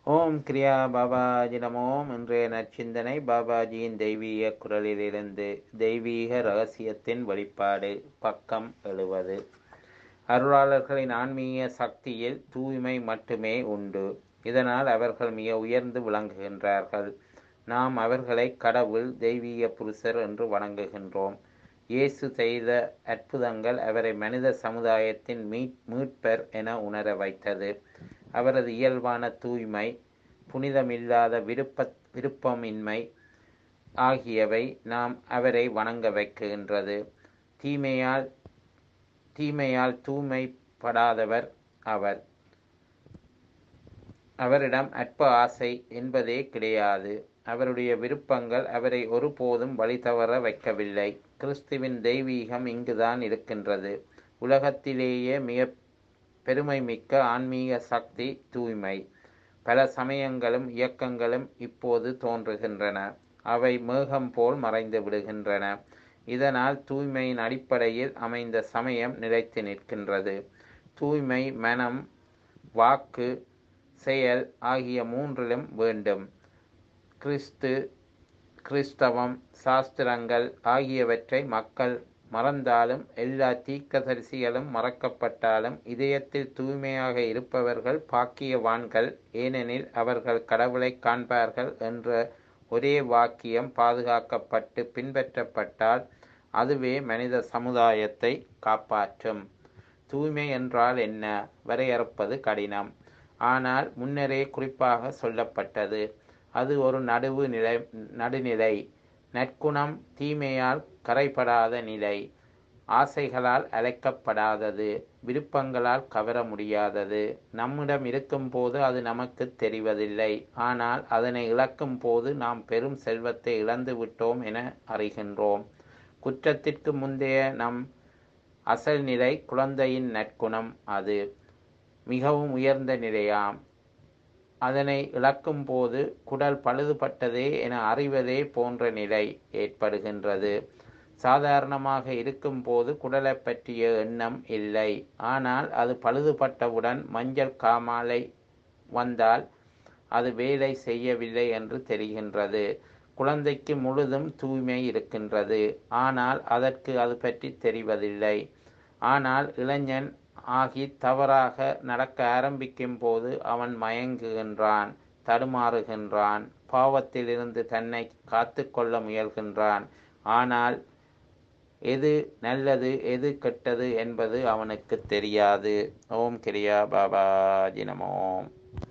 ஓம் கிரியா பாபாஜி நமோம் இன்றைய நற்சிந்தனை பாபாஜியின் தெய்வீக குரலிலிருந்து தெய்வீக ரகசியத்தின் வெளிப்பாடு பக்கம் எழுவது அருளாளர்களின் ஆன்மீக சக்தியில் தூய்மை மட்டுமே உண்டு இதனால் அவர்கள் மிக உயர்ந்து விளங்குகின்றார்கள் நாம் அவர்களை கடவுள் தெய்வீக புருஷர் என்று வணங்குகின்றோம் இயேசு செய்த அற்புதங்கள் அவரை மனித சமுதாயத்தின் மீட் மீட்பர் என உணர வைத்தது அவரது இயல்பான தூய்மை புனிதமில்லாத விருப்ப விருப்பமின்மை ஆகியவை நாம் அவரை வணங்க வைக்கின்றது தீமையால் தீமையால் தூய்மைப்படாதவர் அவர் அவரிடம் அற்ப ஆசை என்பதே கிடையாது அவருடைய விருப்பங்கள் அவரை ஒருபோதும் வழி தவற வைக்கவில்லை கிறிஸ்துவின் தெய்வீகம் இங்குதான் இருக்கின்றது உலகத்திலேயே மிக பெருமை மிக்க ஆன்மீக சக்தி தூய்மை பல சமயங்களும் இயக்கங்களும் இப்போது தோன்றுகின்றன அவை மேகம் போல் மறைந்து விடுகின்றன இதனால் தூய்மையின் அடிப்படையில் அமைந்த சமயம் நிலைத்து நிற்கின்றது தூய்மை மனம் வாக்கு செயல் ஆகிய மூன்றிலும் வேண்டும் கிறிஸ்து கிறிஸ்தவம் சாஸ்திரங்கள் ஆகியவற்றை மக்கள் மறந்தாலும் எல்லா தீக்கதரிசிகளும் மறக்கப்பட்டாலும் இதயத்தில் தூய்மையாக இருப்பவர்கள் பாக்கியவான்கள் ஏனெனில் அவர்கள் கடவுளை காண்பார்கள் என்ற ஒரே வாக்கியம் பாதுகாக்கப்பட்டு பின்பற்றப்பட்டால் அதுவே மனித சமுதாயத்தை காப்பாற்றும் தூய்மை என்றால் என்ன வரையறுப்பது கடினம் ஆனால் முன்னரே குறிப்பாக சொல்லப்பட்டது அது ஒரு நடுவு நிலை நடுநிலை நற்குணம் தீமையால் கரைபடாத நிலை ஆசைகளால் அழைக்கப்படாதது விருப்பங்களால் கவர முடியாதது நம்மிடம் இருக்கும்போது அது நமக்கு தெரிவதில்லை ஆனால் அதனை இழக்கும் போது நாம் பெரும் செல்வத்தை இழந்து விட்டோம் என அறிகின்றோம் குற்றத்திற்கு முந்தைய நம் அசல் நிலை குழந்தையின் நற்குணம் அது மிகவும் உயர்ந்த நிலையாம் அதனை இழக்கும் போது குடல் பழுதுபட்டதே என அறிவதே போன்ற நிலை ஏற்படுகின்றது சாதாரணமாக இருக்கும்போது குடலை பற்றிய எண்ணம் இல்லை ஆனால் அது பழுதுபட்டவுடன் மஞ்சள் காமாலை வந்தால் அது வேலை செய்யவில்லை என்று தெரிகின்றது குழந்தைக்கு முழுதும் தூய்மை இருக்கின்றது ஆனால் அதற்கு அது பற்றி தெரிவதில்லை ஆனால் இளைஞன் ஆகி தவறாக நடக்க ஆரம்பிக்கும் போது அவன் மயங்குகின்றான் தடுமாறுகின்றான் பாவத்திலிருந்து தன்னை காத்து கொள்ள முயல்கின்றான் ஆனால் எது நல்லது எது கெட்டது என்பது அவனுக்கு தெரியாது ஓம் கிரியா பாபாஜி நமோம்